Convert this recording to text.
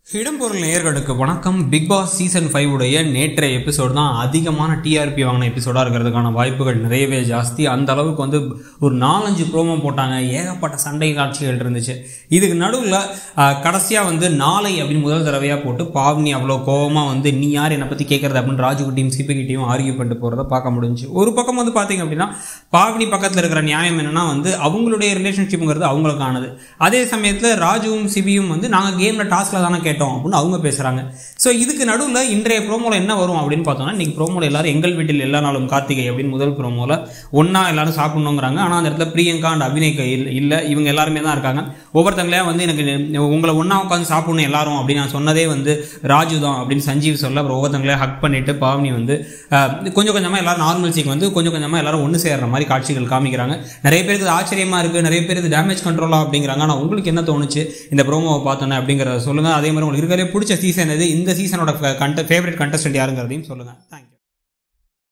இடம்பொருள் நேயர்களுக்கு வணக்கம் பிக் பாஸ் சீசன் ஃபைவ் உடைய நேற்றைய எபிசோடு தான் அதிகமான டிஆர்பி வாங்கின எபிசோடாக இருக்கிறதுக்கான வாய்ப்புகள் நிறையவே ஜாஸ்தி அந்த அளவுக்கு வந்து ஒரு நாலஞ்சு ப்ரோமோ போட்டாங்க ஏகப்பட்ட சண்டை காட்சிகள் இருந்துச்சு இதுக்கு நடுவில் கடைசியாக வந்து நாளை அப்படின்னு முதல் தடவையாக போட்டு பாவ்னி அவ்வளோ கோவமாக வந்து நீ யார் என்னை பற்றி கேட்குறது அப்படின்னு ராஜுகிட்டையும் சிபிகிட்டையும் ஆர்கியூ பண்ணிட்டு போகிறத பார்க்க முடிஞ்சுச்சு ஒரு பக்கம் வந்து பார்த்தீங்க அப்படின்னா பாவ்னி பக்கத்தில் இருக்கிற நியாயம் என்னன்னா வந்து அவங்களுடைய ரிலேஷன்ஷிப்புங்கிறது அவங்களுக்கானது அதே சமயத்தில் ராஜுவும் சிபியும் வந்து நாங்கள் கேமில் டாஸ்கில் தானே கேட்டோம் அப்படின்னு அவங்க பேசுகிறாங்க ஸோ இதுக்கு நடுவில் இன்றைய ப்ரோமோவில் என்ன வரும் அப்படின்னு பார்த்தோம்னா இன்றைக்கி ப்ரோமோவில் எல்லாரும் எங்கள் வீட்டில் எல்லா நாளும் கார்த்திகை அப்படின்னு முதல் ப்ரோமோவில் ஒன்றா எல்லாரும் சாப்பிடணுங்கிறாங்க ஆனால் அந்த இடத்துல பிரியங்கா அண்ட் அபிநய்க்கு இல்லை இல்லை இவங்க எல்லாருமே தான் இருக்காங்க ஒவ்வொருத்தங்களையா வந்து எனக்கு உங்களை ஒன்றா உட்காந்து சாப்பிடணும் எல்லாரும் அப்படின்னு நான் சொன்னதே வந்து ராஜு தான் அப்படின்னு சஞ்சீவ் சொல்ல அப்புறம் ஒவ்வொருத்தங்களையா ஹக் பண்ணிட்டு பாவனி வந்து அஹ், கொஞ்சம் கொஞ்சமாக எல்லாரும் நார்மல்சிக்கு வந்து கொஞ்சம் கொஞ்சமாக எல்லாரும் ஒன்று சேர்ற மாதிரி காட்சிகள் காமிக்கிறாங்க நிறைய பேருக்கு இது ஆச்சரியமா இருக்குது நிறைய பேர் இது டேமேஜ் கண்ட்ரோலா அப்படிங்கிறாங்க ஆனால் உங்களுக்கு என்ன தோணுச்சு இந்த ப்ரோமோவை பார்த்தோன்னே அப்படிங்கிறத சொல்லுங்கள் அதே மாதிரி உங்களுக்கு இருக்கிறதே பிடிச்ச சீசன் எது இந்த சீசனோட கண்ட ஃபேவரட் கண்டஸ்டன்ட் யாருங்கிறதையும் சொல்லுங்கள் தேங்க்யூ